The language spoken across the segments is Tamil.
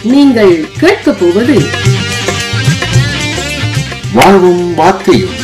நீங்கள் கேட்கப் போவது வாழ்வும் வார்த்தையும்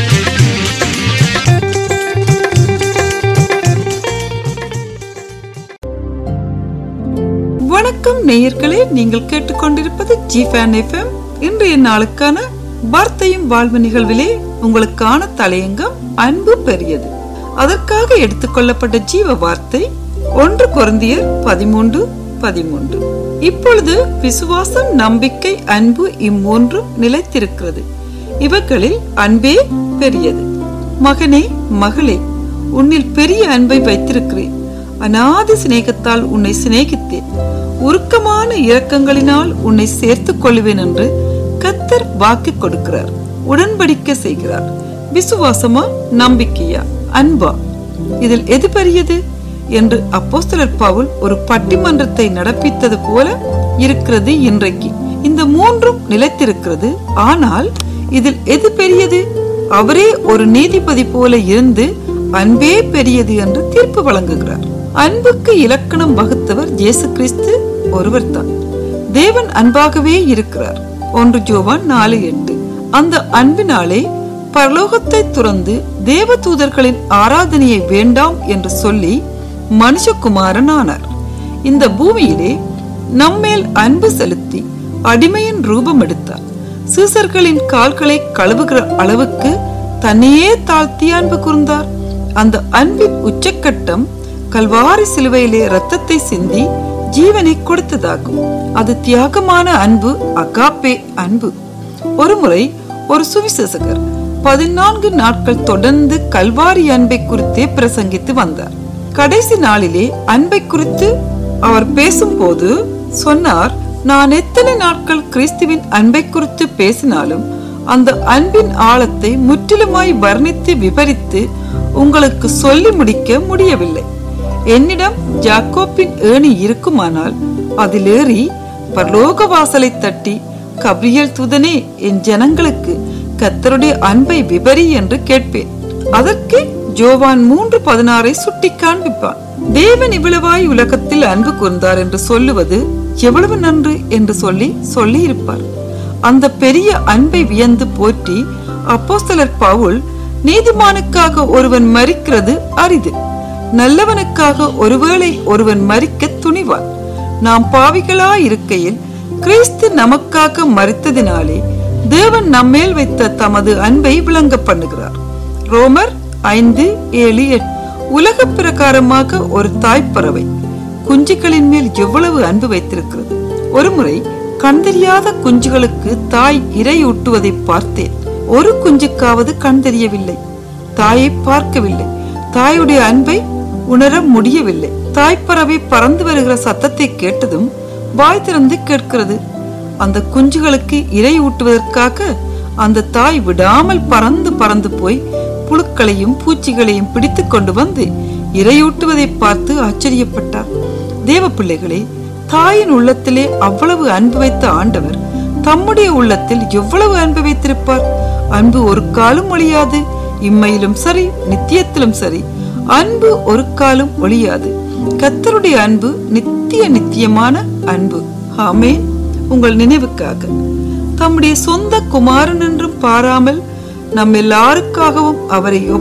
வணக்கம் நேயர்களே நீங்கள் கேட்டுக்கொண்டிருப்பது ஜி ஃபேன் எஃப்எம் இன்றைய நாளுக்கான வார்த்தையும் வாழ்வு நிகழ்விலே உங்களுக்கான தலையங்கம் அன்பு பெரியது அதற்காக எடுத்துக்கொள்ளப்பட்ட ஜீவ வார்த்தை ஒன்று குருந்தியர் பதிமூன்று பதிமூன்று இப்பொழுது விசுவாசம் நம்பிக்கை அன்பு இம்மூன்றும் நிலைத்திருக்கிறது இவர்களில் அன்பே பெரியது மகனே மகளே உன்னில் பெரிய அன்பை வைத்திருக்கிறேன் அநாதி சிநேகத்தால் உன்னை சிநேகித்தேன் உருக்கமான இரக்கங்களினால் உன்னை சேர்த்துக் கொள்வேன் என்று கத்தர் வாக்கு கொடுக்கிறார் உடன்படிக்கை செய்கிறார் விசுவாசமா நம்பிக்கையா அன்பா இதில் எது பெரியது என்று அப்போஸ்தலர் பவுல் ஒரு பட்டிமன்றத்தை நடப்பித்தது போல இருக்கிறது இன்றைக்கு இந்த மூன்றும் நிலைத்திருக்கிறது ஆனால் இதில் எது பெரியது அவரே ஒரு நீதிபதி போல இருந்து அன்பே பெரியது என்று தீர்ப்பு வழங்குகிறார் அன்புக்கு இலக்கணம் வகுத்தவர் இயேசு கிறிஸ்து ஒருவர்தான் தேவன் அன்பாகவே இருக்கிறார் ஒன்று ஜோவான் நாலு எட்டு அந்த அன்பினாலே பரலோகத்தை துறந்து தேவ தூதர்களின் ஆராதனையை வேண்டாம் என்று சொல்லி மனுஷகுமாரன் ஆனார் இந்த பூமியிலே நம்மேல் அன்பு செலுத்தி அடிமையின் ரூபம் எடுத்தார் சீசர்களின் கால்களை கழுவுகிற அளவுக்கு தன்னையே தாழ்த்தி அன்பு கூர்ந்தார் அந்த அன்பின் உச்சக்கட்டம் கல்வாரி சிலுவையிலே ரத்தத்தை சிந்தி ஜீவனை கொடுத்ததாகும் அது தியாகமான அன்பு அகாப்பே அன்பு ஒருமுறை ஒரு சுவிசேஷகர் பதினான்கு நாட்கள் தொடர்ந்து கல்வாரி அன்பை குறித்தே பிரசங்கித்து வந்தார் கடைசி நாளிலே அன்பை குறித்து அவர் பேசும்போது சொன்னார் நான் எத்தனை நாட்கள் கிறிஸ்துவின் அன்பை குறித்து பேசினாலும் அந்த அன்பின் ஆழத்தை முற்றிலுமாய் வர்ணித்து விவரித்து உங்களுக்கு சொல்லி முடிக்க முடியவில்லை என்னிடம் ஜாக்கோப்பின் ஏணி இருக்குமானால் அதிலேறி பரலோக வாசலை தட்டி கப்ரியல் துதனே என் ஜனங்களுக்கு கத்தருடைய அன்பை விபரி என்று கேட்பேன் அதற்கு ஜோவான் மூன்று பதினாறை சுட்டி காண்பிப்பான் தேவன் இவ்வளவாய் உலகத்தில் அன்பு கூர்ந்தார் என்று சொல்லுவது எவ்வளவு நன்று என்று சொல்லி சொல்லி இருப்பார் அந்த பெரிய அன்பை வியந்து போற்றி அப்போஸ்தலர் பவுல் நீதிமானுக்காக ஒருவன் மறிக்கிறது அரிது நல்லவனுக்காக ஒருவேளை ஒருவன் மறிக்க துணிவான் நாம் பாவிகளா இருக்கையில் கிறிஸ்து நமக்காக மறித்ததினாலே தேவன் நம்மேல் வைத்த தமது அன்பை விளங்க பண்ணுகிறார் ரோமர் ஐந்து ஏழு எட்டு உலக பிரகாரமாக ஒரு தாய்ப்பறவை குஞ்சுகளின் மேல் எவ்வளவு அன்பு வைத்திருக்கிறது ஒருமுறை கண் தெரியாத குஞ்சுகளுக்கு தாய் இரை ஊட்டுவதை பார்த்தேன் ஒரு குஞ்சுக்காவது கண் தெரியவில்லை தாயை பார்க்கவில்லை தாயுடைய அன்பை உணர முடியவில்லை தாய்ப்பறவை பறந்து வருகிற சத்தத்தை கேட்டதும் வாய் திறந்து கேட்கிறது அந்த குஞ்சுகளுக்கு இரை ஊட்டுவதற்காக அந்த தாய் விடாமல் பறந்து பறந்து போய் புழுக்களையும் பூச்சிகளையும் பிடித்து கொண்டு வந்து இரையூட்டுவதை பார்த்து ஆச்சரியப்பட்டார் தேவ பிள்ளைகளே தாயின் உள்ளத்திலே அவ்வளவு அன்பு வைத்த ஆண்டவர் தம்முடைய உள்ளத்தில் எவ்வளவு அன்பு வைத்திருப்பார் அன்பு ஒரு காலம் ஒழியாது இம்மையிலும் சரி நித்தியத்திலும் சரி அன்பு ஒரு காலம் ஒழியாது கத்தருடைய அன்பு நித்திய நித்தியமான அன்பு ஆமே உங்கள் நினைவுக்காக தம்முடைய சொந்த குமாரன் என்றும் பாராமல் நம் எல்லாருக்காகவும் அவரை